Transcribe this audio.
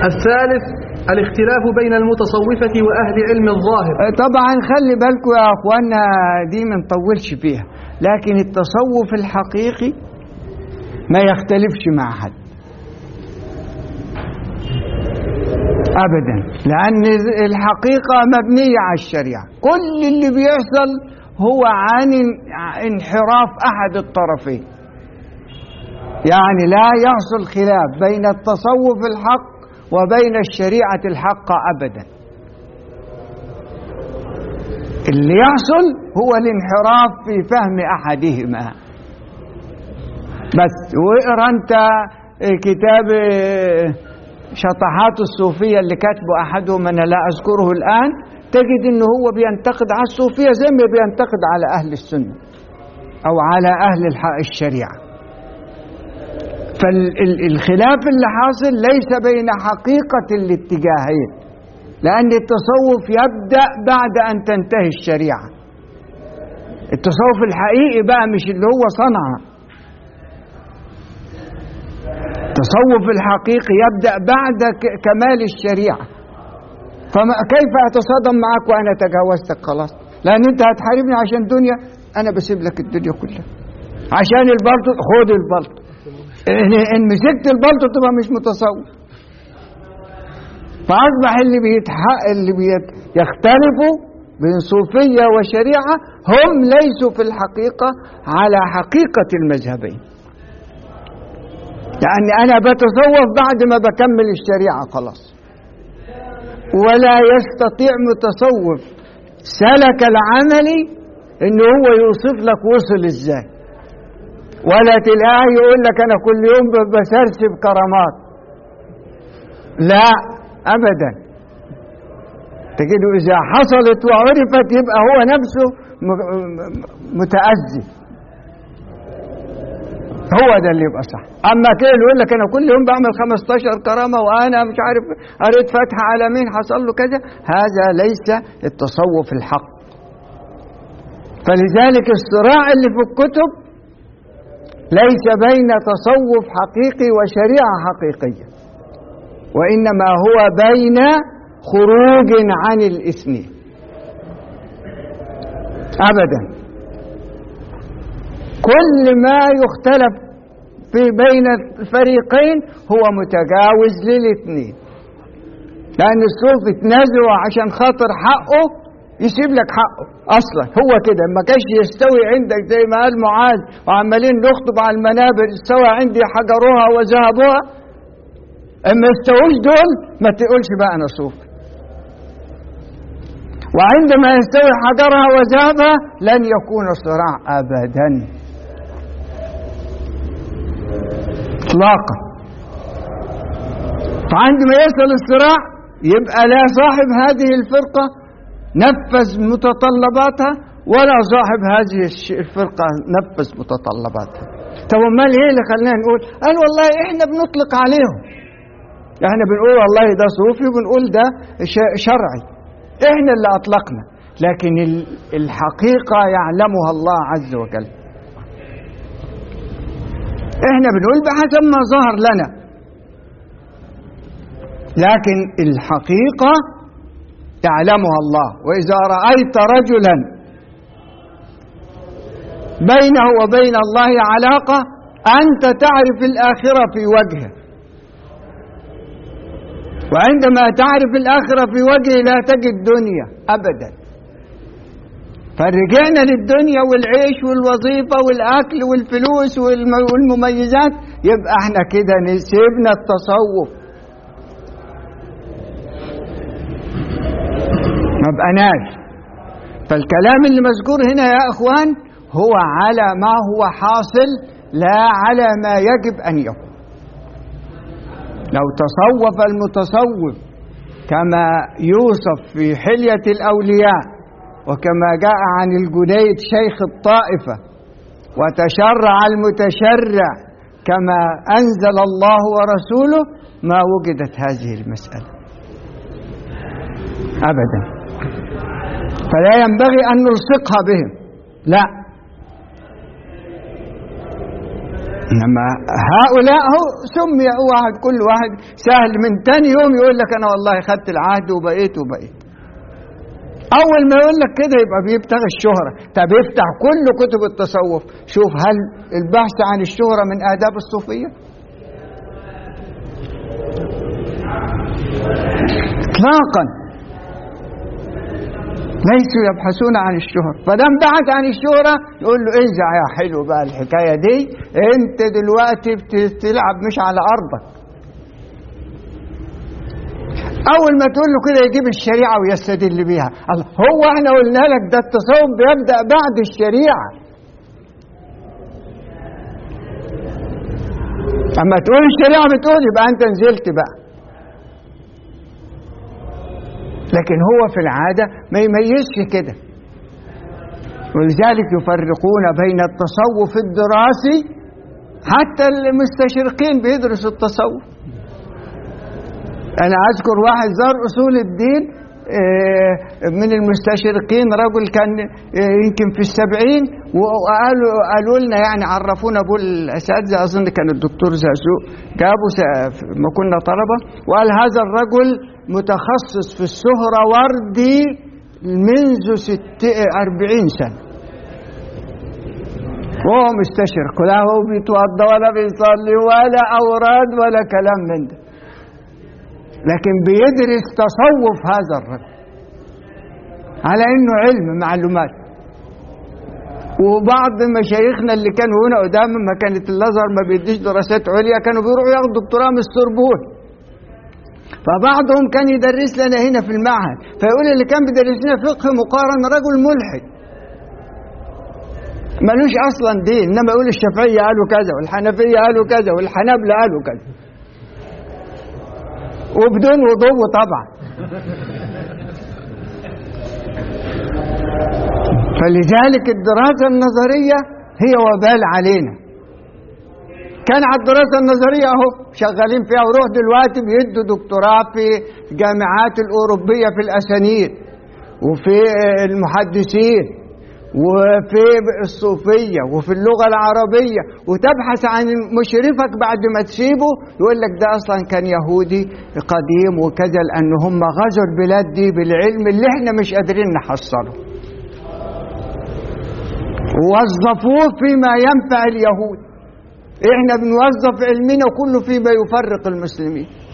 الثالث الاختلاف بين المتصوفة وأهل علم الظاهر طبعا خلي بالكم يا اخوانا دي ما نطولش فيها لكن التصوف الحقيقي ما يختلفش مع حد ابدا لان الحقيقه مبنيه على الشريعه كل اللي بيحصل هو عن انحراف احد الطرفين يعني لا يحصل خلاف بين التصوف الحق وبين الشريعه الحقه ابدا اللي يحصل هو الانحراف في فهم احدهما بس واقرا انت كتاب شطحات الصوفيه اللي كاتبه احدهم انا لا اذكره الان تجد ان هو بينتقد على الصوفيه زي ما بينتقد على اهل السنه او على اهل الح- الشريعه فالخلاف اللي حاصل ليس بين حقيقه الاتجاهين لأن التصوف يبدأ بعد أن تنتهي الشريعة التصوف الحقيقي بقى مش اللي هو صنعه التصوف الحقيقي يبدأ بعد ك- كمال الشريعة فكيف أتصادم معك وأنا تجاوزتك خلاص لأن أنت هتحاربني عشان دنيا أنا بسيب لك الدنيا كلها عشان البلطو خد البلطو إن إن مسكت البلطو تبقى مش متصوف فأصبح اللي بيتحق اللي بيت يختلفوا بين صوفية وشريعة هم ليسوا في الحقيقة على حقيقة المذهبين يعني أنا بتصوف بعد ما بكمل الشريعة خلاص ولا يستطيع متصوف سلك العملي إن هو يوصف لك وصل إزاي ولا تلاقيه يقول لك أنا كل يوم بسرسب كرامات لا ابدا تجده اذا حصلت وعرفت يبقى هو نفسه متاذي هو ده اللي يبقى صح اما كده اللي يقول لك انا كل يوم بعمل 15 كرامه وانا مش عارف قريت فتحه على مين حصل له كذا هذا ليس التصوف الحق فلذلك الصراع اللي في الكتب ليس بين تصوف حقيقي وشريعه حقيقيه وانما هو بين خروج عن الاثنين ابدا كل ما يختلف في بين الفريقين هو متجاوز للاثنين لان الصوف اتنازعوا عشان خاطر حقه يسيب لك حقه اصلا هو كده ما كانش يستوي عندك زي ما قال معاذ وعمالين نخطب على المنابر استوى عندي حجرها وذهبها اما يستووش دول ما تقولش بقى انا صوفي وعندما يستوي حجرها وذهبها لن يكون صراع ابدا اطلاقا فعندما يصل الصراع يبقى لا صاحب هذه الفرقه نفذ متطلباتها ولا صاحب هذه الفرقه نفذ متطلباتها طب امال ايه اللي خلينا نقول قال والله احنا بنطلق عليهم احنا بنقول والله ده صوفي وبنقول ده شرعي احنا اللي اطلقنا لكن الحقيقة يعلمها الله عز وجل احنا بنقول بحسب ما ظهر لنا لكن الحقيقة يعلمها الله وإذا رأيت رجلا بينه وبين الله علاقة أنت تعرف الآخرة في وجهه وعندما تعرف الآخرة في وجهه لا تجد دنيا أبدا فرجعنا للدنيا والعيش والوظيفة والأكل والفلوس والمميزات يبقى احنا كده نسيبنا التصوف ما بقناش فالكلام اللي مذكور هنا يا اخوان هو على ما هو حاصل لا على ما يجب ان يكون لو تصوف المتصوف كما يوصف في حلية الأولياء وكما جاء عن الجنيد شيخ الطائفة وتشرع المتشرع كما أنزل الله ورسوله ما وجدت هذه المسألة أبدا فلا ينبغي أن نلصقها بهم لا انما هؤلاء هو سمي واحد كل واحد سهل من تاني يوم يقول لك انا والله خدت العهد وبقيت وبقيت اول ما يقول لك كده يبقى بيبتغي الشهره طب افتح كل كتب التصوف شوف هل البحث عن الشهره من اداب الصوفيه اطلاقا ليسوا يبحثون عن الشهرة فدام بحث عن الشهرة يقول له انزع يا حلو بقى الحكاية دي انت دلوقتي بتلعب مش على ارضك اول ما تقول له كده يجيب الشريعة ويستدل بيها الله هو احنا قلنا لك ده التصوف بيبدأ بعد الشريعة اما تقول الشريعة بتقول يبقى انت نزلت بقى لكن هو في العادة ما يميزش كده ولذلك يفرقون بين التصوف الدراسي حتى المستشرقين بيدرسوا التصوف أنا أذكر واحد زار أصول الدين من المستشرقين رجل كان يمكن في السبعين وقالوا قالوا لنا يعني عرفونا ابو الاساتذه اظن كان الدكتور زازو جابوا ما كنا طلبه وقال هذا الرجل متخصص في السهرة وردي منذ ست أربعين سنة وهو مستشرق لا هو بيتوضى ولا بيصلي ولا أوراد ولا كلام من ده لكن بيدرس تصوف هذا الرجل على انه علم معلومات وبعض مشايخنا اللي كانوا هنا قدام ما كانت الازهر ما بيديش دراسات عليا كانوا بيروحوا ياخدوا دكتوراه من السربون فبعضهم كان يدرس لنا هنا في المعهد فيقول اللي كان بيدرس لنا فقه مقارن رجل ملحد ملوش اصلا دين انما يقول الشافعيه قالوا كذا والحنفيه قالوا كذا والحنابله قالوا كذا وبدون وضوء طبعا فلذلك الدراسه النظريه هي وبال علينا كان على الدراسة النظرية أهو شغالين فيها وروح دلوقتي بيدوا دكتوراه في الجامعات الأوروبية في الأسانيد وفي المحدثين وفي الصوفية وفي اللغة العربية وتبحث عن مشرفك بعد ما تسيبه يقول لك ده أصلا كان يهودي قديم وكذا لأن هم غزوا البلاد دي بالعلم اللي احنا مش قادرين نحصله ووظفوه فيما ينفع اليهود احنا بنوظف علمنا كله فيما يفرق المسلمين